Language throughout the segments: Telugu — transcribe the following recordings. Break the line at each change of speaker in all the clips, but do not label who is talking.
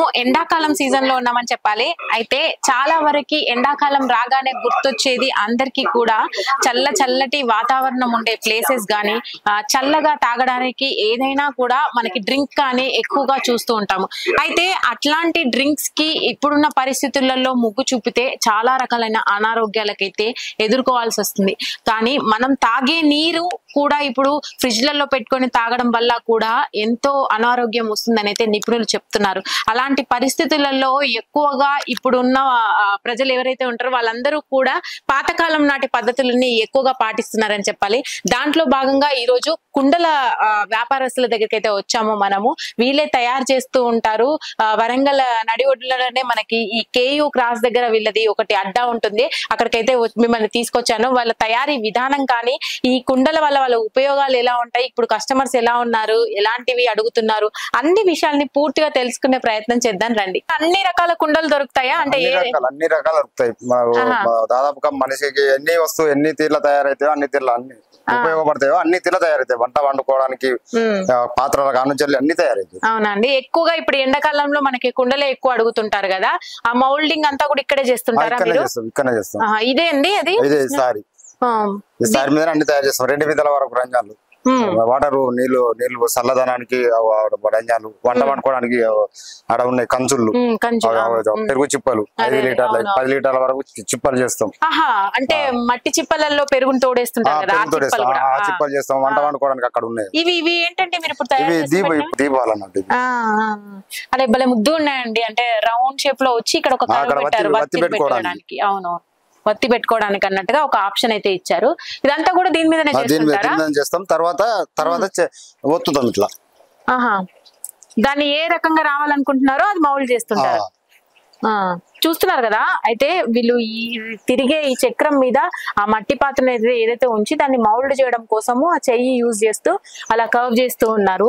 ఎండాకాలం సీజన్ లో ఉన్నామని చెప్పాలి అయితే చాలా వరకు ఎండాకాలం రాగానే గుర్తొచ్చేది అందరికీ కూడా చల్ల చల్లటి వాతావరణం ఉండే ప్లేసెస్ గానీ ఆ, చల్లగా తాగడానికి ఏదైనా కూడా మనకి డ్రింక్ కానీ ఎక్కువగా చూస్తూ ఉంటాము అయితే అట్లాంటి డ్రింక్స్ కి ఇప్పుడున్న పరిస్థితులలో మొగ్గు చూపితే చాలా రకాలైన అనారోగ్యాలకైతే ఎదుర్కోవాల్సి వస్తుంది కానీ మనం తాగే నీరు కూడా ఇప్పుడు ఫ్రిడ్జ్లలో పెట్టుకొని తాగడం వల్ల కూడా ఎంతో అనారోగ్యం వస్తుందని అయితే నిపుణులు చెప్తున్నారు అలాంటి పరిస్థితులలో ఎక్కువగా ఇప్పుడున్న ఆ, ప్రజలు ఎవరైతే ఉంటారో వాళ్ళందరూ కూడా పాతకాలం నాటి పద్ధతులని ఎక్కువగా పాటిస్తున్నారని చెప్పాలి దాంట్లో భాగంగా ఈ రోజు కుండల ఆ, వ్యాపారస్తుల దగ్గరికి అయితే వచ్చాము మనము వీళ్ళే తయారు చేస్తూ ఉంటారు ఆ, వరంగల్ నడి ఒడ్డులోనే మనకి ఈ కేయూ క్రాస్ దగ్గర వీళ్ళది ఒకటి అడ్డా ఉంటుంది అక్కడికైతే వ- మిమ్మల్ని తీసుకొచ్చాను వాళ్ళ తయారీ విధానం కానీ ఈ కుండల వల్ల వాళ్ళ ఉపయోగాలు ఎలా ఉంటాయి ఇప్పుడు కస్టమర్స్ ఎలా ఉన్నారు ఎలాంటివి అడుగుతున్నారు అన్ని విషయాల్ని పూర్తిగా తెలుసుకునే ప్రయత్నం చేద్దాం రండి అన్ని రకాల కుండలు దొరుకుతాయా అంటే
అన్ని
ఏ
రకాలు అన్ని రకాలు దొరుకుతాయి మన-
ఆహా.
మన దాదాపుగా మనిషికి ఎన్ని వస్తువు ఎన్ని తీర్ల తయారైతాయో అన్ని తీర్ల అన్ని ఉపయోగపడతాయో అన్ని తీర్ల తయారైతాయి వంట వండుకోవడానికి
ఉమ్.
ఆ, పాత్రల కానుంచెల్లి అన్ని తయారైతాయి
అవునండి ఎక్కువగా ఇప్పుడు ఎండాకాలంలో మనకి కుండలే ఎక్కువ అడుగుతుంటారు కదా ఆ మౌల్డింగ్ అంతా కూడా ఇక్కడే
ఆ,
చేస్తుంటారా
ఇక్కడనే
మీరు
చేస్తాం ఇక్కడనే చేస్తాం
ఆహా, ఇదే అండి అది
ఇదే సారీ
ఆ,
ఈ సారీ మీద అన్ని తయారు చేస్తాం రెండు విధాల వరకు రంజాన్లు
ఉమ్,
వాటర్ నీళ్లు నీళ్లు చల్లదనానికి ఆ, ఆ, రంజాన్లు వంట వండుకోవడానికి ఆ, ఆడ ఉన్నాయి కంచుళ్ళు
ఉమ్, కంచు
ఆ,
ఆ,
ఆ,
ఉమ్.
పెరుగు చిప్పలు
అదే,
ఐదు
అదే,
లీటర్ల
అవును,
పది లీటర్ల వరకు చి- చిప్పలు చేస్తాం
ఆహా అంటే మట్టి చిప్పలలో పెరుగుని
ఆ,
తోడేస్తుంటారు కదా ఆ
పెరుగుతో
చిప్పలు
చేస్తాం
కూడా
ఆ,
ఆ.
చిప్పలు చేస్తాం వంట వండుకోవడానికి అక్కడ ఉన్నాయి
ఇవి ఇవి ఏంటంటే మీరు ఇప్పుడు తయారు
ఇవి
చేసి
దీప
పెట్టినవి?
దీపాలు అన్నట్టు ఇవి.
ఆ, ఆ, ఆ. అదే భలే ముద్దు ఉన్నాయండి అంటే రౌండ్ షేప్ లో వచ్చి ఇక్కడ ఒక
ఆ,
కరువు
అక్కడ వత్తి-
పెట్టారు
వత్తి
వత్తి
పెట్టుకోవడానికి.
పెట్టుకోవడానికి అవును వత్తి పెట్టుకోవడానికి అన్నట్టుగా ఒక ఆప్షన్ అయితే ఇచ్చారు ఇదంతా కూడా దీని మీదనే
ఆ, దీని మీద
చేస్తుంటారా
దీని మీద చేస్తాం తర్వాత తర్వాత చే- ఒత్తుతాం ఇట్లా
ఆహా దాన్ని ఏ రకంగా రావాలనుకుంటున్నారో అది మౌల్డ్
ఆ,
చేస్తుంటారు ఆ చూస్తున్నారు కదా అయితే వీళ్ళు ఈ తిరిగే ఈ చక్రం మీద ఆ మట్టి పాత్రను ఏదైతే ఏదైతే ఉంచి దాన్ని మౌల్డ్ చేయడం కోసము ఆ చెయ్యి యూజ్ చేస్తూ అలా కర్వ్ చేస్తూ ఉన్నారు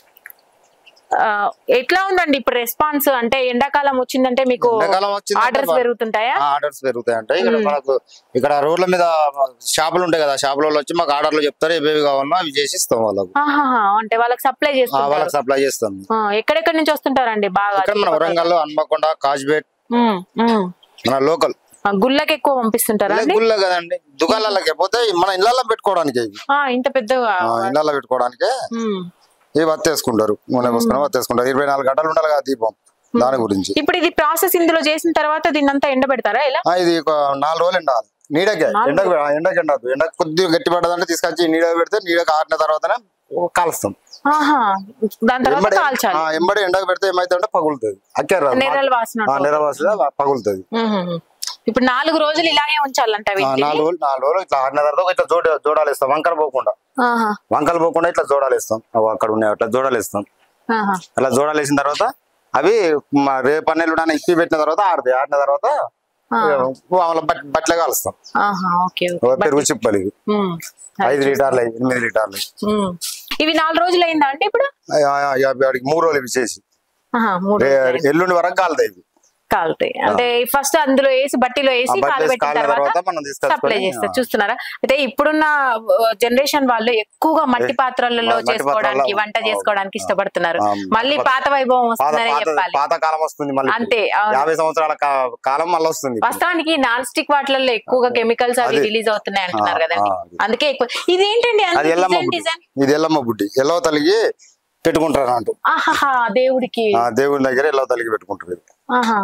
ఆ, ఎట్లా ఉందండి ఇప్పుడు రెస్పాన్స్ అంటే ఎండాకాలం వచ్చిందంటే మీకు
ఎండాకాలం వచ్చిందంటే
ఆర్డర్స్
బా-
పెరుగుతుంటాయా
ఆ, ఆర్డర్స్ పెరుగుతాయి అంటే ఇక్కడ మనకు ఇక్కడ రోడ్ల మీద షాపులు ఉంటాయి కదా షాపులలో వచ్చి మాకు ఆర్డర్లు చెప్తారు ఏవేవి కావాలన్నా అవి చేసి ఇస్తాం వాళ్ళకు
ఆహాహా, అంటే వాళ్ళకి సప్లై
ఆ,
చేస్తుంటారు
వాళ్ళకి సప్లై చేస్తాం
ఆ, ఎక్కడెక్కడి నుంచి వస్తుంటారండి బాగా
ఇక్కడ మన వరంగల్ హన్మకొండ కాజ్బేట్
ఉమ్, ఉమ్.
మన లోకల్
ఆ, గుళ్ళకి ఎక్కువ పంపిస్తుంటారా అండి
గుళ్ళ కదండి దుకాణాలకి పోతే మన ఇళ్ళల్లో పెట్టుకోవడానికి ఇవి
ఆ, ఇంత పెద్దగా
ఆ, ఇళ్ళల్లో పెట్టుకోవడానికే
ఉమ్.
ఇవి వత్తేసుకుంటారు నూనె పోసుకుని వత్తేసుకుంటారు ఇరవై నాలుగు గంటలు ఉండాలి కదా దీపం దాని గురించి
ఇప్పుడు ఇది ప్రాసెస్ ఇందులో చేసిన తర్వాత దీన్ని అంతా ఎండబెడతారా ఇలా
ఆ, ఇది ఒక నాలుగు రోజులు ఎండాలి నీడకే ఎండకు ఎండకి ఎండదు ఎండ కొద్దిగా గట్టి పడ్డదంటే తీసుకొచ్చి నీడ పెడితే నీడకి ఆరిన తర్వాతనే కాలుస్తాం
ఆహా దాని తర్వాత
ఎంబడి
కాల్చాలి
ఆ, ఎంబడి ఎండకు పెడితే ఏమైతే పగులుతుంది అక్కారు
నెర్రలు వాసన
నిరవాసి పగులుతుంది
ఉహుహు. ఇప్పుడు నాలుగు రోజులు ఇలాగే ఉంచాలంట
ఆ,
వీటిని
నాలుగు రోజులు నాలుగు రోజులు ఇట్లా ఆరిన తర్వాత ఇట్లా జోడ జోడాలు ఇస్తాం వంకర పోకుండా
ఆహా,
వంకలు పోకుండా ఇట్లా జోడాలు ఇస్తాం అవి అక్కడ ఉన్నాయి అట్లా జోడాలు ఇస్తాం
ఆహా.
అలా జోడాలు వేసిన తర్వాత అవి మా రేపు అన్నెల్లుడు ఇప్పి పెట్టిన తర్వాత ఆరుతాయి ఆరిన తర్వాత
ఆ.
వాళ్ళ బట్ బట్టలే కాలుస్తాం
ఆహా, ఓకే ఓకే.
ఓ పెరుగు చిప్పలు ఇవి
ఉమ్,
ఐదు లీటర్లు ఎనిమిది లీటర్లు
ఉమ్. ఇవి నాలుగు రోజులు అయిందా అంటే ఇప్పుడు
ఆ, ఆ, ఆ, వాడికి మూడు రోజులు ఇవి చేసి
ఆహా, మూడు
రే-
రోజులు
ఎల్లుండి వరకు కాలుతాయి ఇవి
కాలుతాయి అంటే ఫస్ట్ అందులో వేసి బట్టిలో వేసి
ఆ, బట్టలు వేసి
కాలబెట్టిన
కాలిన
తర్వాత
తర్వాత మనం తీసుకొచ్చుకొని,
సప్లై చేస్తారు
ఆ.
చూస్తున్నారా అయితే ఇప్పుడున్న జనరేషన్ వాళ్ళు ఎక్కువగా మట్టి పాత్రలలో
మట్టి
చేసుకోవడానికి
పాత్రల్లో,
వంట చేసుకోవడానికి
ఆ,
ఇష్టపడుతున్నారు
ఆ,
మళ్ళీ పాత వైభవం
పాత
వస్తుందని
పాత
చెప్పాలి
పాత కాలం వస్తుంది మళ్ళీ ఇప్పుడు.
అంతే అవును.
యాభై సంవత్సరాల కా- కాలం మళ్ళీ వస్తుంది ఇప్పుడు.
వాస్తవానికి నాన్ స్టిక్ వాటిలలో ఎక్కువగా కెమికల్స్ అవి
అది.
రిలీజ్ అవుతున్నాయి అంటున్నారు
ఆ,
కదండి
ఆ, అది.
అందుకే ఎక్కువ ఇదేంటండి
అది ఎల్లమ్మ
డిజైన్
బుడ్డి
డిజైన్
ఇది ఎల్లమ్మ బుడ్డి ఎల్లవ తల్లికి పెట్టుకుంటారు అంటూ
ఆహాహా దేవుడికి
ఆ దేవుని దగ్గర ఎల్లవ తల్లికి పెట్టుకుంటారు ఇది.
ఆహా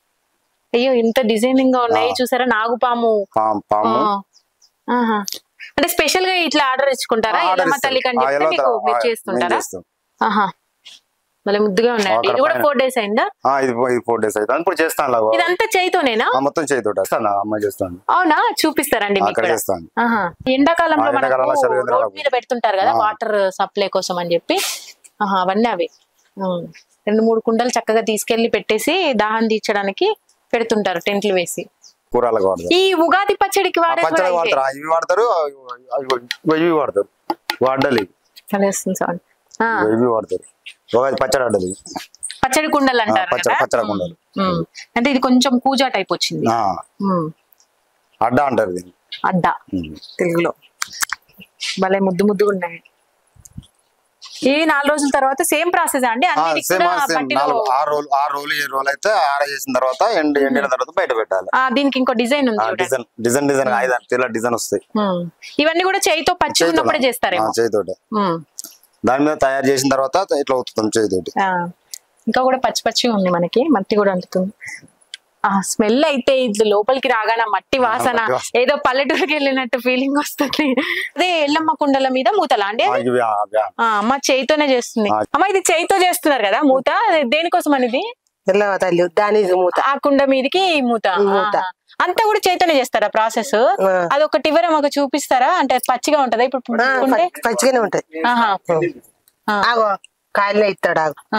అయ్యో ఇంత డిజైనింగ్ గా ఉన్నాయి చూసారా నాగుపాము
పాము పాము
ఆ. ఆహా. అంటే స్పెషల్ గా ఇట్లా ఆర్డర్ ఇచ్చుకుంటారా
ఆ, ఆర్డర్
ఎల్లమ్మ
ఇస్తాం.
తల్లికి అని
ఆ,
చెప్తే
ఎల్లవ
మీకు
తల్లి-
మీరు
ఆ, మేము
చేస్తుంటారా
చేస్తాం.
ఆహా భలే ముద్దుగా ఉన్నాయండి
అక్కడ
ఇది కూడా
పైన.
ఫోర్ డేస్ అయిందా
ఆ, ఇది ఇది ఫోర్ డేస్ అయితే ఇప్పుడు చేస్తాను లాగా
ఇదంతా చేయితోనేనా
ఆ, మొత్తం చేతితోటి వస్తాను అమ్మాయి చేస్తాను
అవునా చూపిస్తారండి మీకు
అక్కడ
కూడా.
చేస్తాను
ఆహా. ఎండాకాలంలో
ఆ, ఎండాకాలంలో
మనకు
చలి వేంద్రాలు
రోడ్ మీద పెడుతుంటారు కదా
ఆ.
వాటర్ సప్లై కోసం అని చెప్పి ఆహా అవన్నీ అవి ఉమ్. రెండు మూడు కుండలు చక్కగా తీసుకెళ్లి పెట్టేసి దాహం తీర్చడానికి పెడుతుంటారు టెంట్లు వేసి
కూరలకు వాడతారు
ఈ ఉగాది పచ్చడికి
ఆ,
వాడే
పచ్చడి వాడతారు ఆ, ఇవి వాడతారు అవి- అవి- ఇవి వాడతారు వాడాలి
సౌండ్
ఇవి వాడతారు ఉగాది పచ్చడి అడ్డలి
పచ్చడి కుండలు అంటారు
పచ్చడి-
కదా
పచ్చడి కుండలు.
ఉమ్. అంటే ఇది కొంచెం కూజా టైప్ వచ్చింది
ఆ,
ఉమ్.
అడ్డ అంటారు దీన్ని
అడ్డా
ఉమ్.
తెలుగులో భలే ముద్దు ముద్దుగా ఉన్నాయి ఈ నాలుగు రోజుల తర్వాత సేమ్ ప్రాసెస్ అండి అన్నిటికి
సేమ్
కూడా
సేమ్
బట్టిలో
నాలుగు ఆరు రోజులు ఆరు రోజులు ఏడు రోజులు అయితే ఆడ చేసిన తర్వాత ఎండి ఎండిన తర్వాత బయట పెట్టాలి
ఆ, దీనికి ఇంకో డిజైన్ ఉంది చూడండి.
డిజైన్ డిజైన్ డిజైన్ ఐదు ఇలా డిజైన్ వస్తాయి
ఉమ్. ఇవన్నీ కూడా చేయితో పచ్చి
చేయితో
ఉన్నప్పుడే చేస్తారేమో
ఆ, చేతితోటి
ఉమ్.
దాని మీద తయారు చేసిన తర్వాత ఇట్లా అవుతుంది చేతితోటి
ఆ, ఇంకా కూడా పచ్చి పచ్చి ఉంది మనకి మట్టి కూడా అంటుతుంది ఆ స్మెల్ అయితే ఇది లోపలికి రాగానే ఆ మట్టి వాసన
మట్టి వాసన.
ఏదో పల్లెటూరుకి వెళ్ళినట్టు ఫీలింగ్ వస్తుంది అదే ఎల్లమ్మ కుండల మీద మూతలా అండి
ఆ, ఇవి ఆ, అవి ఆ.
ఆ, అమ్మ చేయితోనే చేస్తుంది
ఆ.
అమ్మ ఇది చేయితో చేస్తున్నారు కదా మూత దేనికోసం అనేది
ఎల్లవ తల్లి దాని మూత
ఆ కుండ మీదకి ఈ మూత
మూత.
ఆహా. అంతా కూడా చేయితోనే చేస్తారా ప్రాసెస్
ఆ.
అది ఒకటి ఇవ్వరా మాకు చూపిస్తారా అంటే అది పచ్చిగా ఉంటదా ఇప్పుడు
ఆ,
కుండే
పచ్చి- పచ్చిగానే ఉంటది
ఆహా ఆ.
ఆగో కాయలే ఇస్తాడు ఆగు
ఆ.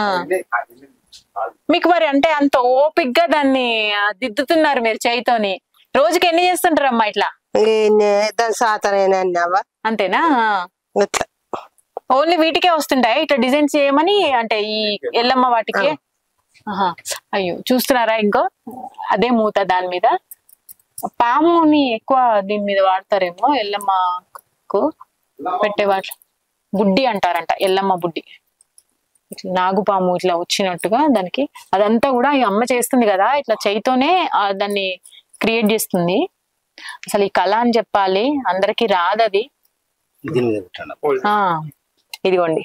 మీకు మరి అంటే అంత ఓపిక్ గా దాన్ని ఆ, దిద్దుతున్నారు మీరు చేయితోని రోజుకి ఎన్ని చేస్తుంటారు అమ్మా ఇట్లా
ఈ నే- దాని సాతనైనా అన్నావా
అంతేనా
ఇట్లా
ఓన్లీ వీటికే వస్తుంటాయి ఇట్లా డిజైన్స్ చేయమని అంటే ఈ ఎల్లమ్మ వాటికి ఆహా. అయ్యో చూస్తున్నారా ఇంకో అదే మూత దాని మీద పాముని ఎక్కువ దీని మీద వాడతారేమో ఎల్లమ్మకు పెట్టే వాటి బుడ్డి అంటారంట ఎల్లమ్మ బుడ్డి ఇట్లా నాగుపాము ఇట్లా వచ్చినట్టుగా దానికి అదంతా కూడా ఈ అమ్మ చేస్తుంది కదా ఇట్లా చేయితోనే ఆ దాన్ని క్రియేట్ చేస్తుంది అసలు ఈ కళ అని చెప్పాలి అందరికి రాదది
దీని మీద పెట్టండి
ఆ ఇదిగోండి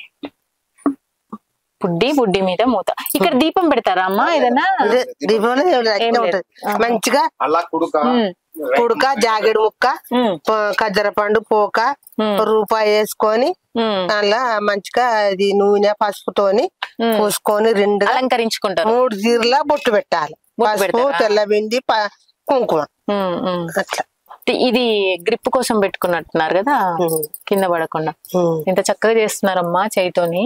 బుడ్డి బుడ్డి మీద మూత ఇక్కడ దీపం పెడతారా అమ్మా ఏదైనా
ఇదే దీపంలో
ఏం
అట్లే
లేదు.
ఉంటది
ఆహా.
మంచిగా
అలా కుడుక
ఉమ్,
కుడుక జాగెడు ముక్క
ఉమ్,
ప- ఖజ్జర పండు పోక
ఉమ్,
రూపాయి వేసుకొని
ఉమ్,
అలా మంచిగా అది నూనె పసుపుతోని
ఉమ్.
పూసుకొని రెండుగా
అలంకరించుకుంటారు
మూడు జీర్ల బొట్టు పెట్టాలి
బొట్టు
పసుపు
పెడతారా?
తెల్ల బింది ప- కుంకుమ
ఉమ్, ఉమ్.
అట్లా
ఇది- ఇది గ్రిప్ కోసం పెట్టుకున్నట్టున్నారు కదా
ఉమ్.
కింద పడకుండా
ఉమ్.
ఇంత చక్కగా చేస్తున్నారమ్మా చేయితోని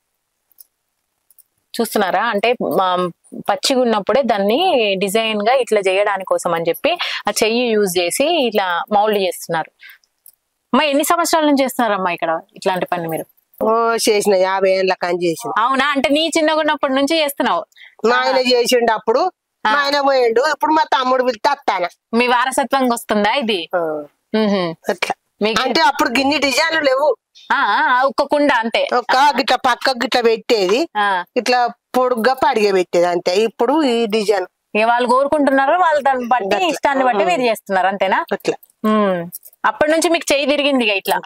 చూస్తున్నారా అంటే మా పచ్చిగా ఉన్నప్పుడే దాన్ని డిజైన్ గా ఇట్లా చేయడానికి కోసం అని చెప్పి ఆ చెయ్యి యూజ్ చేసి ఇట్లా మౌల్డ్ చేస్తున్నారు అమ్మా ఎన్ని సంవత్సరాల నుంచి చేస్తున్నారమ్మా ఇక్కడ ఇట్లాంటి పని మీరు
ఓ చేసిన యాభై ఏళ్ళ కానీ చేసిన
అవునా అంటే నీ చిన్నగా ఉన్నప్పటి నుంచి చేస్తున్నావు
మా ఆయన చేసిండు అప్పుడు మా ఆయన పోయిండు ఇప్పుడు మా తమ్ముడు పిలితే అత్తాన
మీ వారసత్వంగా వస్తుందా ఇది మ్హూ.
అట్లా
మీకు
అంటే అప్పుడు గిన్ని డిజైన్లు లేవు
ఆ, ఆ, ఒక్క కుండ అంతే
ఒక గిట్ల పక్క గిట్ల పెట్టేది
ఆ
ఇట్లా పొడుగ్గా పడిగే పెట్టేది అంతే ఇప్పుడు ఈ డిజైన్
ఇక వాళ్ళు కోరుకుంటున్నారు వాళ్ళు దాన్ని బట్టి ఇష్టాన్ని బట్టి మీరు చేస్తున్నారు అంతేనా
అట్లా
ఉమ్. అప్పటి నుంచి మీకు చేయి తిరిగింది ఇక ఇట్లా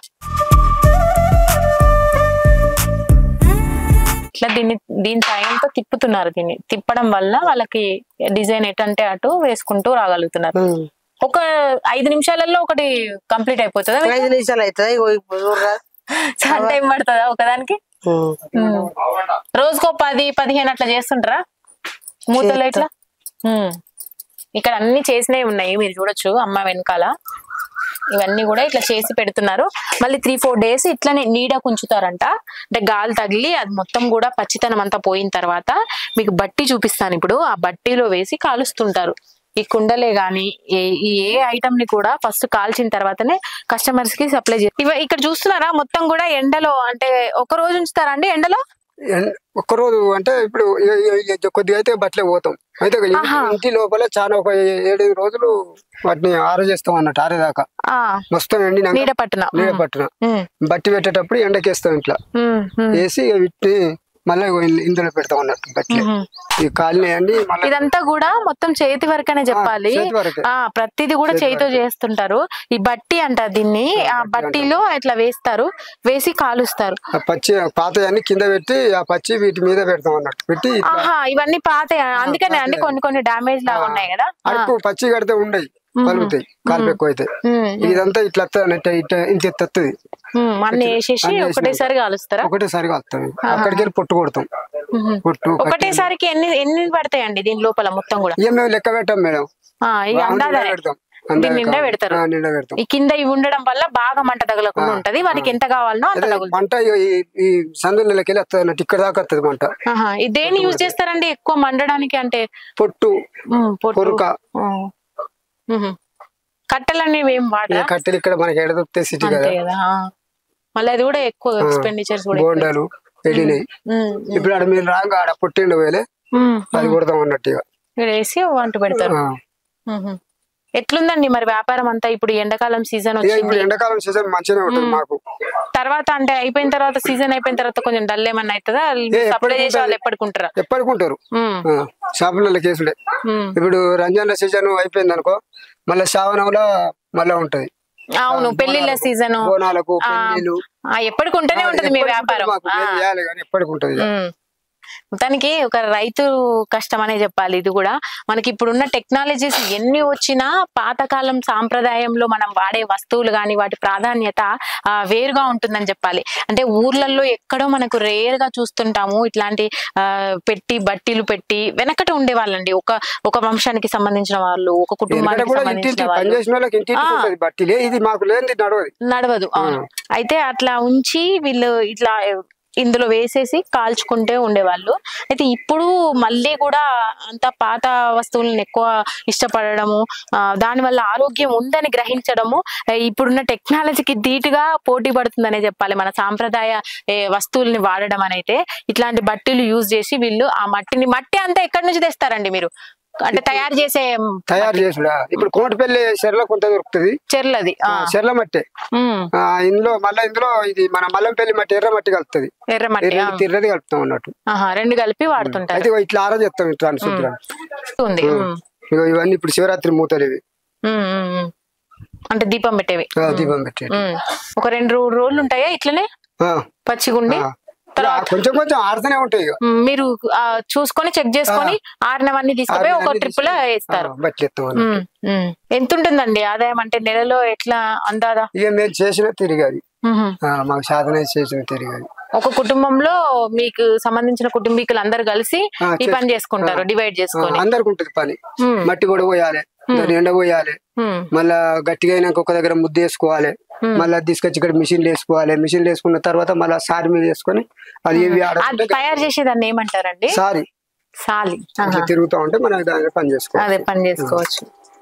ఇట్లా దీన్ని దీని సాయంతో తిప్పుతున్నారు దీన్ని తిప్పడం వల్ల వాళ్ళకి డిజైన్ ఎటంటే అటు వేసుకుంటూ రాగలుగుతున్నారు
ఉమ్.
ఒక ఐదు నిమిషాలలో ఒకటి కంప్లీట్ అయిపోతుందా మీకు?
ఐదు నిమిషాలు అవుతుంది ఇగో ఇప్పుడు చూడరా.
చాలా టైం పడుతుందా ఒకదానికి
ఉమ్.
ఉమ్. రోజుకో పది పదిహేను అట్లా చేస్తుంటారా మూతలు ఇట్లా ఉమ్. ఇక్కడ అన్ని చేసినవి ఉన్నాయి మీరు చూడొచ్చు అమ్మ వెనకాల ఇవన్నీ కూడా ఇట్లా చేసి పెడుతున్నారు మళ్ళీ త్రీ ఫోర్ డేస్ ఇట్లనే నీడ కుంచుతారంట అంటే గాలి తగిలి అది మొత్తం కూడా పచ్చితనం అంతా పోయిన తర్వాత మీకు బట్టి చూపిస్తాను ఇప్పుడు ఆ బట్టీలో వేసి కాలుస్తుంటారు ఈ కుండలే గాని ఏ ఈ ఏ ఐటమ్ ని కూడా ఫస్ట్ కాల్చిన తర్వాతనే కస్టమర్స్ కి సప్లై చేస్తారు ఇవ ఇక్కడ చూస్తున్నారా మొత్తం కూడా ఎండలో అంటే ఒక రోజు ఉంచుతారా అండి ఎండలో
ఎన్- ఒక్కరోజు అంటే ఇప్పుడు ఏ- ఏ- ఏ- కొద్దిగా అయితే బట్టలే పోతాం అయితే ఇంటి-
ఆహా.
ఇంటి లోపల చాలా ఒక ఏ- ఏడైదు రోజులు వాటిని ఆరజేస్తాం అన్నట్టు ఆరేదాకా
ఆ
మొత్తం ఎండినాక
నీడ పట్టున
నీడ పట్టిన
ఉమ్,
బట్టి పెట్టేటప్పుడు ఎండకేస్తాం ఇట్లా
ఉమ్, ఉమ్,
వేసి వీటిని మళ్ళీ ఇందులో పెడతాం అన్నట్టు బట్టలే
ఉమ్.
ఈ కాలినాయండి మళ్ళీ
ఇదంతా కూడా మొత్తం చేతి వర్క్ అనే చెప్పాలి
చేతి వరకే.
ఆ ప్రతిది కూడా
చేతి
చేతితో
వరకే.
చేస్తుంటారు ఈ బట్టి అంట దీన్ని ఆ బట్టిలో ఇట్లా వేస్తారు వేసి కాలుస్తారు
ఆ పచ్చి పాతయన్ని కింద పెట్టి ఆ పచ్చి వీటి మీద పెడతాం అన్నట్టు పెట్టి ఇట్లా
ఆహా ఇవన్నీ పాత అందుకనే అంటే కొన్ని కొన్ని డామేజ్ లాగా ఉన్నాయి కదా ఆ,
అడుపు పచ్చి కడితే ఉండయి పలుకుతాయి కాలు ఎక్కువ అయితే
ఉమ్,
ఇదంతా ఇట్లా వస్తుంది ఇట్లా ఇట్లా ఇంత ఎత్తది
ఉమ్, అన్ని వేసేసి
అన్ని వేసినాక.
ఒకటేసారి కాలుస్తారా
ఒకటేసారిగా వస్తుంది అక్కడికి వెళ్ళి పొట్టు కొడతాం
ఉహు.
పొట్టు
ఒకటేసారికి ఎన్ని ఎన్ని పడతాయండి దీని లోపల మొత్తం కూడా
ఇక మేము లెక్క పెట్టాం మేడం
ఆ, ఈ
నిండా
అందాజ
పెడతాం
దీని నిండా పెడతారు
ఆ, నిండా పెడతాం
ఈ కింద ఇవి ఉండడం వల్ల బాగా మంట తగలకుండా
ఆ,
ఉంటది వాటికి ఎంత కావాలనో అంత
అదే
తగులుతుంది
మంట ఇక ఈ ఈ సందు నెలకి వెళ్ళి వస్తుంది అన్నట్టు ఇక్కడ దాకా వస్తుంది మంట
ఆహా, ఈ దేన్ని యూజ్ చేస్తారండి ఎక్కువ మండడానికి అంటే
పొట్టు
ఉమ్, పొట్టు.
పొరుక
ఉమ్. ఉహు. కట్టెలన్నీ ఏం
ఇక
వాడరా
కట్టెలు ఇక్కడ మనకి ఎడ దొరుకుతాయి సిటీ
అంతే
కదా
కదా ఆ. మళ్ళీ అది కూడా ఎక్కువ
ఆ,
ఎక్స్పెండిచర్స్ కూడా ఎక్కువ.
బోండాలు వెళ్ళినాయి
ఉమ్, ఉమ్,
ఇప్పుడు ఆడ మీరు రాగా ఆడ పుట్టిండు వేలే
ఉమ్,
అది
ఉమ్.
కొడతాం అన్నట్టు ఇక
ఇక్కడ వేసి వంట పెడతారు
ఆ.
ఉహు. ఎట్లుందండి మరి వ్యాపారం అంతా ఇప్పుడు ఎండాకాలం సీజన్
ఇక ఇప్పుడు
వచ్చింది
ఎండాకాలం సీజన్ మంచిగానే ఉంటుంది మాకు
తర్వాత అంటే అయిపోయిన తర్వాత సీజన్ అయిపోయిన తర్వాత కొంచెం డల్ ఏమన్నా అవుతుందా సప్లై చేసే వాళ్ళు ఎప్పటికుంటారా
ఎప్పటికుంటారు షాపులలో కేసులే ఇప్పుడు రంజాన్ సీజన్ అయిపోయింది అనుకో మళ్ళీ శ్రావణంలో మళ్ళా ఉంటది
అవును పెళ్లిళ్ళ సీజన్
బోనాలకు పెళ్లిళ్ళు
ఎప్పటికి ఉంటూనే ఉంటది మీ వ్యాపారం
మాకు
ఆ.
ఏం చేయాలి కానీ ఎప్పటికుంటది
ఉమ్. మొత్తానికి ఒక రైతు కష్టం అనే చెప్పాలి ఇది కూడా మనకి ఇప్పుడున్న టెక్నాలజీస్ ఎన్ని వచ్చినా పాతకాలం సాంప్రదాయంలో మనం వాడే వస్తువులు కానీ వాటి ప్రాధాన్యత ఆ, వేరుగా ఉంటుందని చెప్పాలి అంటే ఊర్లలో ఎక్కడో మనకు రేర్ గా చూస్తుంటాము ఇట్లాంటి ఆ, పెట్టి బట్టీలు పెట్టి వెనకట ఉండేవాళ్ళండి ఒక ఒక వంశానికి సంబంధించిన వాళ్ళు ఒక
ఎందుకంటే
కుటుంబానికి
కూడా
సంబంధించిన
ఇంటింటి
వాళ్ళు
పనిచేసిన వాళ్ళకి ఇంటింటి
ఆ.
ఉంటది బట్టిలే ఇది మాకు లేనిది నడవది
నడవదు అవును అయితే అట్లా ఉంచి వీళ్ళు ఇట్లా ఇందులో వేసేసి కాల్చుకుంటే ఉండేవాళ్ళు అయితే ఇప్పుడు మళ్ళీ కూడా అంత పాత వస్తువులను ఎక్కువ ఇష్టపడడము ఆ, దానివల్ల ఆరోగ్యం ఉందని గ్రహించడము ఆ, ఇప్పుడున్న టెక్నాలజీకి ధీటుగా పోటీ పడుతుందనే చెప్పాలి మన సాంప్రదాయ ఏ, వస్తువుల్ని వాడడం అనైతే ఇట్లాంటి బట్టలు యూజ్ చేసి వీళ్ళు ఆ మట్టిని మట్టి అంతా ఎక్కడి నుంచి తెస్తారండి మీరు అంటే తయారు చేసే
తయారు చేసుడా ఇప్పుడు కోటపల్లి చెర్ల కొంత దొరుకుతుంది
చెర్లది ఆ.
చెర్ల మట్టే
ఉమ్.
ఆ, ఇందులో మళ్ళీ ఇందులో ఇది మన మల్లంపల్లి మట్టి ఎర్ర మట్టి కలుపుతుంది
ఎర్ర మట్టి ఆ.
ఎర్ర తిర్రది కలుపుతాం అన్నట్టు
ఆహా రెండు కలిపి వాడుతుంటారు
అయితే ఇగో ఇట్లా ఆరా చెప్తాం ఇట్లా అని శుభ్రం
ఉంది ఉమ్.
ఇగో ఇవన్నీ ఇప్పుడు శివరాత్రి మూతలు ఇవి
ఉమ్, ఉమ్, ఉమ్. అంటే దీపం పెట్టేవి
ఆ, దీపం పెట్టి
ఉమ్. ఒక రెండు రో- రోజులు ఉంటాయా ఇట్లనే పచ్చిగుండి
ఆ, కొంచెం కొంచెం ఆడుతూనే ఉంటాయి ఇక
ఉమ్, మీరు ఆ, చూసుకొని చెక్ చేసుకొని ఆరినవన్నీ తీసుకుపోయి ఒక
ఆరినవన్నీ
ట్రిప్ లో వేస్తారు
బట్టి ఎత్తాం అన్నట్టు.
ఉమ్, ఉమ్. ఎంత ఉంటుందండి ఆదాయం అంటే నెలలో ఎట్లా అందాదా
ఇక మేము చేసిన తిరిగది
ఉహు.
ఆ, మాకు సాధన చేసిన తిరిగది
ఒక కుటుంబంలో మీకు సంబంధించిన కుటుంబీకులు అందరు కలిసి
ఆ,
ఈ పని
చేసు-
చేసుకుంటారు
ఆ.
డివైడ్ చేసుకొని
అందరికి ఉంటుంది పని
ఉమ్,
మట్టి కూడా పోయాలి దాన్ని ఎండ పోయాలి
ఉమ్,
మళ్ళా గట్టిగా అయినాక ఒక దగ్గర ముద్ద వేసుకోవాలి మళ్ళీ తీసుకొచ్చి ఇక్కడ మిషన్ వేసుకోవాలి మిషన్ వేసుకున్న తర్వాత మళ్ళీ సారి మీద వేసుకొని అది ఏవి
అది
ఆడుతుంటే
తయారు చేసేదాన్ని ఏమంటారండి
సారి
సాలి ఆహా.
ఇట్లా తిరుగుతా ఉంటే మనం దాని పని చేసుకోవాలి
అదే పని చేసుకోవచ్చు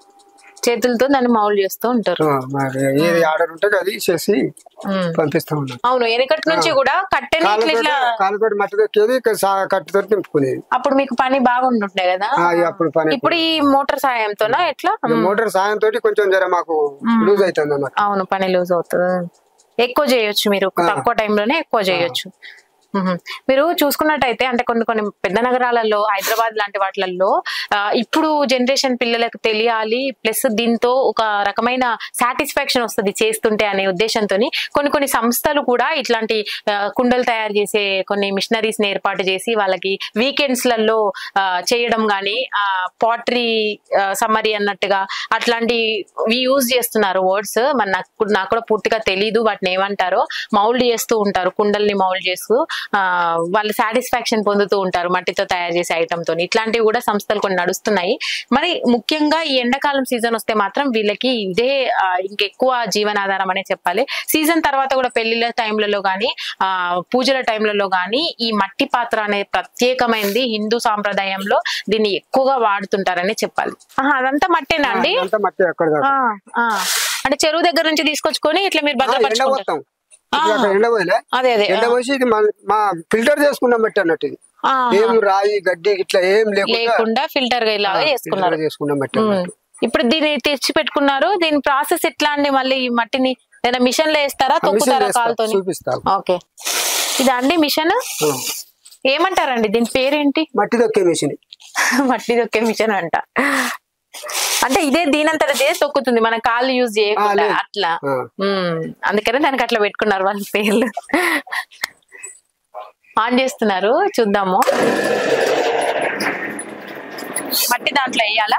చేతులతో దాన్ని మౌల్డ్ చేస్తూ ఉంటారు
ఆ, మరి ఏది ఆర్డర్ ఉంటే అది చేసి
ఉమ్.
పంపిస్తా ఉన్నాం
అవును వెనకటి నుంచి కూడా కట్టెని ఇట్లా ఇట్లా
కాలుతోటి మట్టి దొక్కేది ఇక సా- కట్టుతోటి నింపుకునేది
అప్పుడు మీకు పని బాగుంటుండే కదా
ఆ, ఇక అప్పుడు పని
ఇప్పుడు ఈ మోటార్ సాయంతోనా ఎట్లా
ఇక మోటార్ సాయం తోటి కొంచెం జర మాకు లూజ్ అవుతుంది అన్నమాట
అవును పని లూజ్ అవుతుంది ఎక్కువ చేయొచ్చు మీరు తక్కువ టైంలోనే ఎక్కువ చేయొచ్చు మ్మ్. మీరు చూసుకున్నట్టయితే అంటే కొన్ని కొన్ని పెద్ద నగరాలలో హైదరాబాద్ లాంటి వాటిలలో ఆ, ఇప్పుడు జనరేషన్ పిల్లలకు తెలియాలి ప్లస్ దీంతో ఒక రకమైన సాటిస్ఫాక్షన్ వస్తుంది చేస్తుంటే అనే ఉద్దేశంతో కొన్ని కొన్ని సంస్థలు కూడా ఇట్లాంటి ఆ, కుండలు తయారు చేసే కొన్ని మిషనరీస్ ని ఏర్పాటు చేసి వాళ్ళకి వీకెండ్స్ లలో ఆ, చేయడం గానీ ఆ పాటరీ సమ్మరీ అన్నట్టుగా అట్లాంటి యూజ్ చేస్తున్నారు వర్డ్స్ మరి నాకు నాకు కూడా పూర్తిగా తెలీదు వాటిని ఏమంటారో మౌల్డ్ చేస్తూ ఉంటారు కుండల్ని మౌల్డ్ చేస్తూ ఆ, వాళ్ళు సాటిస్ఫాక్షన్ పొందుతూ ఉంటారు మట్టితో తయారు చేసే ఐటమ్ తోని ఇట్లాంటివి కూడా సంస్థలు కొన్ని నడుస్తున్నాయి మరి ముఖ్యంగా ఈ ఎండాకాలం సీజన్ వస్తే మాత్రం వీళ్ళకి ఇదే ఆ, ఇంకెక్కువ జీవనాధారం అనే చెప్పాలి సీజన్ తర్వాత కూడా పెళ్లిళ్ళ టైంలలో కానీ ఆ పూజల టైంలలో కానీ ఈ మట్టి పాత్ర అనేది ప్రత్యేకమైనది హిందూ సాంప్రదాయంలో దీన్ని ఎక్కువగా వాడుతుంటారని చెప్పాలి ఆహా, అదంతా మట్టేనా అండి
అంతా మట్టి అక్కడ దాకా.
ఆ, ఆ. అంటే చెరువు దగ్గర నుంచి తీసుకొచ్చుకొని ఇట్లా మీరు
ఆ, ఎండ
భద్రపరచుకుంటారు
పోతాం ఇప్పుడు అక్కడ ఎండ పోయలే
అదే అదే
ఎండ పోసి ఇది మా- మా ఫిల్టర్ చేసుకున్నాం మట్టి అన్నట్టు ఇది
ఆ,
ఏం రాయి గడ్డి ఇట్లా ఏం లేకుండా
లేకుండా ఫిల్టర్ గా ఇలాగా చేసుకున్నారు
filter చేసుకున్నాం మట్టి
ఉమ్.
అన్నట్టు.
ఇప్పుడు దీన్ని తెచ్చి పెట్టుకున్నారు దీని ప్రాసెస్ ఎట్లా అండి మళ్ళీ ఈ మట్టిని ఏదైనా మిషన్ లో వేస్తారా
ఆ, మిషన్
తొక్కుతారా
వేస్తా,
కాలుతో
చూపిస్తా
ఓకే ఇదా అండి మిషన్
ఆ.
ఏమంటారండి దీని పేరేంటి
మట్టి దొక్కే మిషన్
మట్టి దొక్కే మిషన్ అంట అంటే ఇదే దీనంతట ఇదే తొక్కుతుంది మన కాళ్ళు యూజ్ చేయకుండా
లేదు.
అట్లా
ఆ.
ఉమ్, అందుకనే దానికి అట్లా పెట్టుకున్నారు వాళ్ళ పేర్లు ఆన్ చేస్తున్నారు చూద్దాము మట్టి దాంట్లో వేయాలా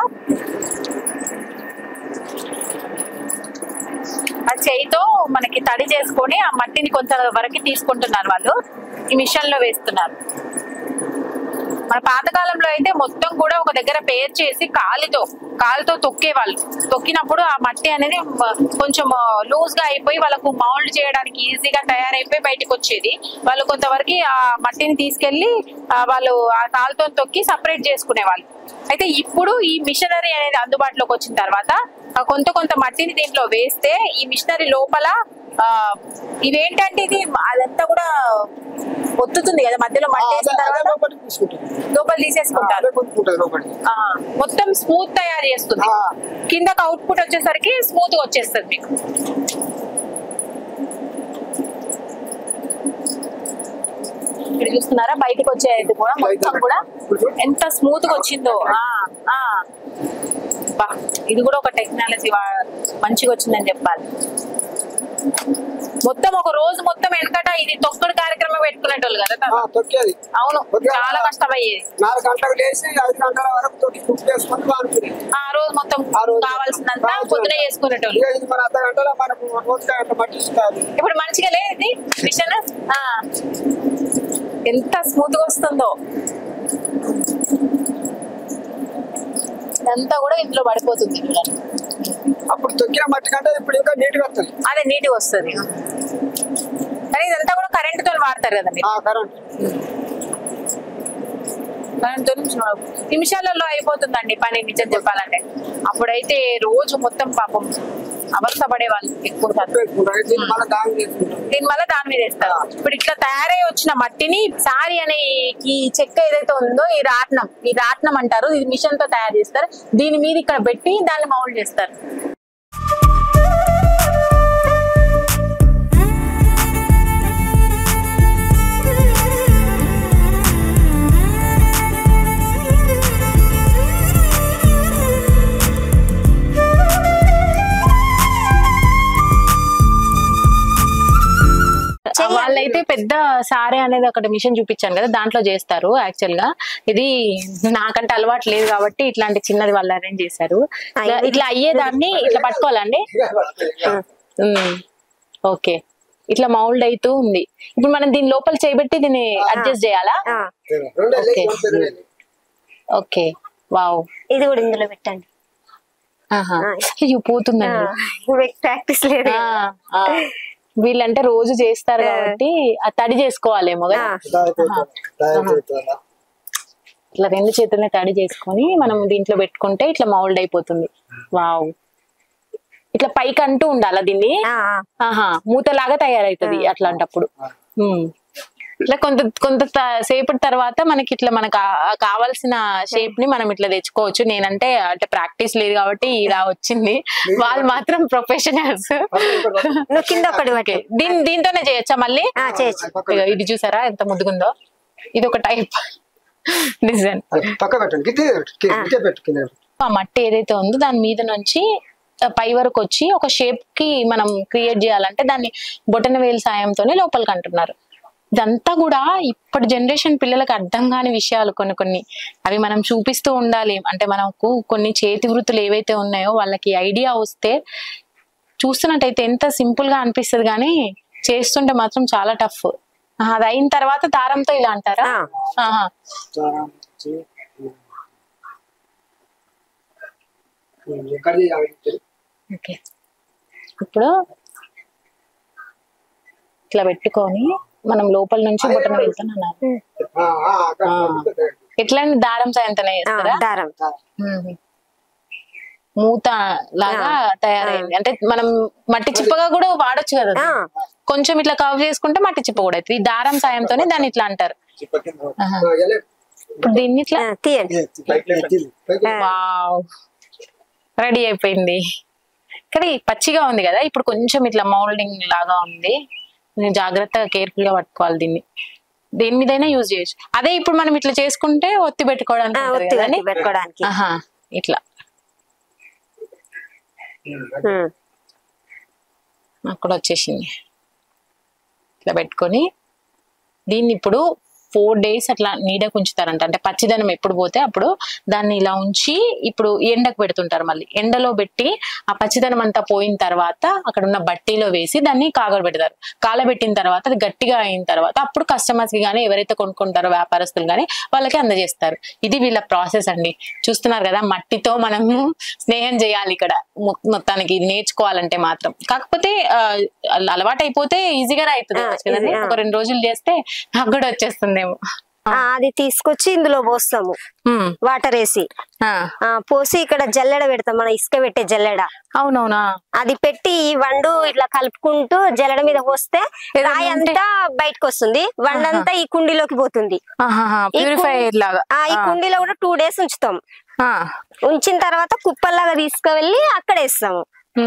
ఆ చేయితో మనకి తడి చేసుకొని ఆ మట్టిని కొంత వరకు తీసుకుంటున్నారు వాళ్ళు ఈ మిషన్ లో వేస్తున్నారు మన పాతకాలంలో అయితే మొత్తం కూడా ఒక దగ్గర పేర్ చేసి కాలితో కాలుతో తొక్కేవాళ్ళు తొక్కినప్పుడు ఆ మట్టి అనేది మ- కొంచెం లూజ్ గా అయిపోయి వాళ్ళకు మౌల్డ్ చేయడానికి ఈజీగా తయారైపోయి బయటకు వచ్చేది వాళ్ళు కొంతవరకు ఆ మట్టిని తీసుకెళ్లి ఆ, వాళ్ళు ఆ కాలుతో తొక్కి సపరేట్ చేసుకునేవాళ్ళు అయితే ఇప్పుడు ఈ మిషనరీ అనేది అందుబాటులోకి వచ్చిన తర్వాత ఆ, కొంత కొంత మట్టిని దీంట్లో వేస్తే ఈ మిషనరీ లోపల ఆ, ఇవేంటంటే ఇది అదంతా కూడా ఒత్తుతుంది కదా మధ్యలో మట్టి వేసిన తర్వాత
లోపలికి తీసుకుంటుంది.
లోపల తీసేసుకుంటారు
అదే కొట్టుకుంటుంది లోపలికి.
ఆ, మొత్తం స్మూత్ తయారు చేస్తుంది
ఆ.
కిందకి అవుట్పుట్ వచ్చేసరికి స్మూత్ గా వచ్చేస్తుంది మీకు ఇక్కడ చూస్తున్నారా బయటకు వచ్చేది కూడా మొత్తం కూడా ఎంత స్మూత్ గా వచ్చిందో ఆ ఆ బా, ఇది కూడా ఒక టెక్నాలజీ మంచిగా వచ్చిందని చెప్పాలి మొత్తం ఒక రోజు మొత్తం వెనకట ఇది తొక్కడు కార్యక్రమం పెట్టుకునేటోళ్ళు కదా తాత?
తొక్కేది
అవును
పొద్దుగాల
చాలా కష్టమయ్యేది
నాలుగు గంటలకు లేచి ఐదు గంటల వరకు తొక్కి కుక్ చేసుకొని బాగుంటుంది
ఆ రోజు మొత్తం
ఆ రోజు
కావాల్సినంత
కావాల్సినంత.
పొద్దున చేసుకునేటోళ్ళు
ఇక ఇది మన అర్ధ గంటలో మనకు రోజుకి అంత మట్టి ఇస్తారు
ఇప్పుడు మంచిగా లేదు ఇది మిషన్ ఆ. ఎంత స్మూత్ గా వస్తుందో ఇదంతా కూడా ఇంట్లో పడిపోతుంది చూడండి.
అప్పుడు తొక్కిన మట్టి కంటే ఇప్పుడు ఇంకా నీట్ గా వస్తుంది
అదే నీట్గా వస్తుంది కానీ ఇదంతా కూడా కరెంట్ తో వాడతారు కదా మీరు
ఆ కరెంట్
కరెంట్ తో నిమిషాలలో అయిపోతుందండి పని నిజం చెప్పాలంటే అప్పుడైతే రోజు మొత్తం పాపం అవస్థ పడేవాళ్ళు ఎక్కువ శాతం.
దీన్ని మళ్ళీ దాని చేసుకుంటాం
దీని వల్ల దాని మీద వేస్తారు ఇప్పుడు ఇట్లా తయారై వచ్చిన మట్టిని సారీ అనే ఈ- ఈ చెక్క ఏదైతే ఉందో ఈ రాట్నం ఈ రాట్నం అంటారు ఇది మిషన్ తో తయారు చేస్తారు దీని మీద ఇక్కడ పెట్టి దాన్ని మౌల్డ్ చేస్తారు వాళ్ళైతే పెద్ద సారే అనేది ఒకటి మిషన్ చూపించాను కదా దాంట్లో చేస్తారు యాక్చువల్ గా ఇది నాకంటే అలవాటు లేదు కాబట్టి ఇట్లాంటి చిన్నది వాళ్ళు అరేంజ్ చేశారు ఇట్లా- ఇట్లా అయ్యేదాన్ని ఇట్లా పట్టుకోవాలండి ఓకే ఇట్లా మౌల్డ్ అవుతూ ఉంది ఇప్పుడు మనం దీని లోపల చేయబెట్టి దీన్ని అడ్జస్ట్ చేయాలా
ఆ,
రెండే
ఓకే.
లేచి పెద్దవి.
ఓకే వావ్
ఇది కూడా ఇందులో పెట్టండి
ఆహా. అయ్యో పోతుందండి
ప్రాక్టీస్ లేదు
ఆ, ఆ. వీళ్ళంటే రోజు చేస్తారు కాబట్టి ఆ తడి చేసుకోవాలేమో కదా
ఆ.
దాని చేతులు, దాని చేతులు.
ఇట్లా రెండు చేతుల్ని తడి చేసుకొని మనం దీంట్లో పెట్టుకుంటే ఇట్లా మౌల్డ్ అయిపోతుంది వావ్ ఇట్లా పైకి అంటూ ఉండాలా దీన్ని
ఆ, ఆ.
ఆహా మూతలాగా తయారైతుంది అట్లాంటప్పుడు ఉమ్. ఇట్లా కొంత కొంత త- సేపటి తర్వాత మనకి ఇట్లా మనకు ఆ- కావాల్సిన షేప్ ని మనం ఇట్లా తెచ్చుకోవచ్చు నేనంటే అంటే ప్రాక్టీస్ లేదు కాబట్టి ఇలా వచ్చింది వాళ్ళు మాత్రం ప్రొఫెషనల్స్
నువ్వు కింద ఒకటి పట్టు
దీని దీంతోనే చేయొచ్చా మళ్ళీ
ఆ, చేయొచ్చు
ఇగో ఇది చూసారా ఎంత ముద్దుగుందో ఇది ఒక టైప్ డిజైన్
అది పక్క పెట్టండి గిట్టే పెట్టు, కి- గిట్టే పెట్టు కింద పెట్టు.
ఆ మట్టి ఏదైతే ఉందో దాని మీద నుంచి ఆ, పై వరకు వచ్చి ఒక షేప్ కి మనం క్రియేట్ చేయాలంటే దాన్ని బొటన వేలు సాయంతోనే లోపలికి అంటున్నారు ఇదంతా కూడా ఇప్పటి జనరేషన్ పిల్లలకు అర్థం కాని విషయాలు కొన్ని కొన్ని అవి మనం చూపిస్తూ ఉండాలి అంటే మనకు కొన్ని చేతి వృత్తులు ఏవైతే ఉన్నాయో వాళ్ళకి ఐడియా వస్తే చూస్తున్నట్టయితే ఎంత సింపుల్ గా అనిపిస్తుంది కానీ చేస్తుంటే మాత్రం చాలా టఫ్ అది అయిన తర్వాత దారంతో ఇలా అంటారా
ఆ.
ఆహా.
చాలా మంచి. ఉమ్, ఎక్కడ చేయాలి?
ఓకే ఇప్పుడు ఇట్లా పెట్టుకొని మనం లోపల నుంచి బొట్టన వెళ్తున్నాను
ఆ, ఆ, అక్కడ పెట్టు.
ఎట్లా అండి దారం సాయంతనే
ఆ,
చేస్తారా
దారం
మ్మ్. మూత లాగా తయారైంది అంటే మనం మట్టి చిప్పగా కూడా వాడొచ్చు కదా
ఆ.
అది. కొంచెం ఇట్లా కవర్ చేసుకుంటే మట్టి చిప్ప కూడా అవుతుంది ఈ దారం సాయంతోనే దాన్ని ఇట్లా అంటారు ఆహా.
ఆ, ఎలే.
ఇప్పుడు దీన్ని ఇట్లా
ఆ, తీయండి
పైకి పైకి.
వావ్ రెడీ అయిపోయింది కానీ పచ్చిగా ఉంది కదా ఇప్పుడు కొంచెం ఇట్లా మౌల్డింగ్ లాగా ఉంది నేను జాగ్రత్తగా కేర్ఫుల్ గా పట్టుకోవాలి దీన్ని దేని మీదైనా యూజ్ చేయొచ్చు అదే ఇప్పుడు మనం ఇట్లా చేసుకుంటే ఒత్తి పెట్టుకోవడానికి
ఆ,
ఉంటది
ఒత్తి
కదండి?
కట్టి పెట్టుకోవడానికి
ఆహా ఇట్లా
ఉమ్.
అక్కడ వచ్చేసింది ఇట్లా పెట్టుకొని దీన్ని ఇప్పుడు ఫోర్ డేస్ అట్లా నీడకు ఉంచుతారంట అంటే పచ్చిదనం ఎప్పుడు పోతే అప్పుడు దాన్ని ఇలా ఉంచి ఇప్పుడు ఎండకు పెడుతుంటారు మళ్ళీ ఎండలో పెట్టి ఆ పచ్చిదనం అంతా పోయిన తర్వాత అక్కడ ఉన్న బట్టీలో వేసి దాన్ని కాగబెడతారు కాలబెట్టిన తర్వాత అది గట్టిగా అయిన తర్వాత అప్పుడు కస్టమర్స్ కి కానీ ఎవరైతే కొనుక్కుంటారో వ్యాపారస్తులు కానీ వాళ్ళకి అందజేస్తారు ఇది వీళ్ళ ప్రాసెస్ అండి చూస్తున్నారు కదా మట్టితో మనము స్నేహం చేయాలి ఇక్కడ మొ- మొత్తానికి ఇది నేర్చుకోవాలంటే మాత్రం కాకపోతే ఆ, అలవాటు అయిపోతే ఈజీగానే అవుతుంది
ఆ,
కదండి
easy, ఆ.
ఒక రెండు రోజులు చేస్తే నాకు కూడా వచ్చేస్తుందేమో
ఆ, అది తీసుకొచ్చి ఇందులో పోస్తాము
ఉమ్,
వాటర్ వేసి
ఆ,
ఆ, పోసి ఇక్కడ జల్లెడ పెడతాం మన ఇసుక పెట్టే జల్లెడ
అవునవునా
అది పెట్టి ఈ వండు ఇట్లా కలుపుకుంటూ జల్లెడ మీద పోస్తే
ఏదైనా
రాయి
ఉంటే-
అంతా బయటకు వస్తుంది వండంతా ఈ కుండీలోకి పోతుంది ఈ
ప్యూరిఫైర్ లాగా
ఆ ఈ కుండీలో కూడా టూ డేస్ ఉంచుతాం
ఆ,
ఉంచిన తర్వాత కుప్పల్లాగా తీసుకువెళ్ళి అక్కడ వేస్తాము
ఉమ్.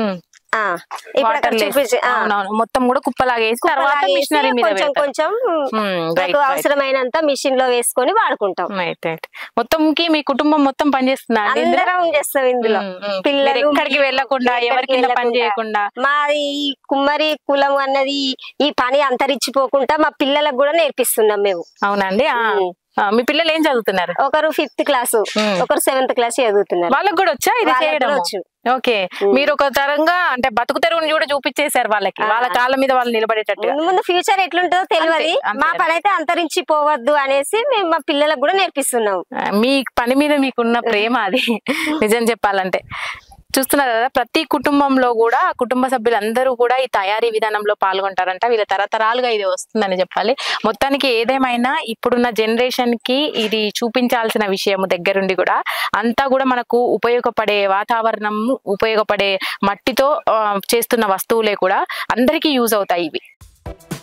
ఆ, ఇప్పుడు అక్కడ
వాటర్
చూపించి ఆ,
అవునవును మొత్తం కూడా కుప్పలాగా వేసి తర్వాత
కుప్పలాగేసి
మిషనరీ మీద
కొంచెం
పెడతారు.
కొంచెం
Hmm, right,
నాకు
right.
అవసరమైనంత మిషన్ లో వేసుకొని వాడుకుంటాం
Right, right. మొత్తంకి మీ కుటుంబం మొత్తం పనిచేస్తుందా అండి ఇందులో?
అందరం చేస్తాం ఇందులో
ఉమ్, ఉమ్.
పిల్లలు
మీరు ఎక్కడికి వెళ్ళకుండా
ఎక్కడికి
ఎవరి కింద పని
వెళ్ళకుండా.
చేయకుండా
మాది ఈ కుమ్మరి కులం అన్నది ఈ పని అంతరించిపోకుండా మా పిల్లలకు కూడా నేర్పిస్తున్నాం మేము
అవునండి ఆ.
ఉమ్.
ఆ, మీ పిల్లలు ఏం చదువుతున్నారు
ఒకరు ఫిఫ్త్ క్లాసు
ఉమ్.
ఒకరు సెవెంత్ క్లాస్ చదువుతున్నారు
వాళ్ళకి కూడా వచ్చా ఇది
వాళ్ళకి
చేయడం
కూడా వచ్చు.
ఓకే మీరు ఒక తరంగా అంటే బతుకు తెరువుని కూడా చూపించేశారు వాళ్ళకి
ఆ.
వాళ్ళ కాళ్ళ మీద వాళ్ళు నిలబడేటట్టుగా
ముందు ముందు ఫ్యూచర్ ఎట్లుంటుందో తెలియదు
అంతే,
మా
అంతే.
పని అయితే అంతరించిపోవద్దు అనేసి మేము మా పిల్లలకు కూడా నేర్పిస్తున్నాం
ఆ, మీ పని మీద మీకున్న ప్రేమ అది నిజం చెప్పాలంటే చూస్తున్నారు కదా ప్రతి కుటుంబంలో కూడా ఆ కుటుంబ సభ్యులందరూ కూడా ఈ తయారీ విధానంలో పాల్గొంటారంట వీళ్ళ తరతరాలుగా ఇది వస్తుందని చెప్పాలి మొత్తానికి ఏదేమైనా ఇప్పుడున్న జనరేషన్ కి ఇది చూపించాల్సిన విషయం దగ్గరుండి కూడా అంతా కూడా మనకు ఉపయోగపడే వాతావరణం ఉపయోగపడే మట్టితో ఆ, చేస్తున్న వస్తువులే కూడా అందరికీ యూజ్ అవుతాయి ఇవి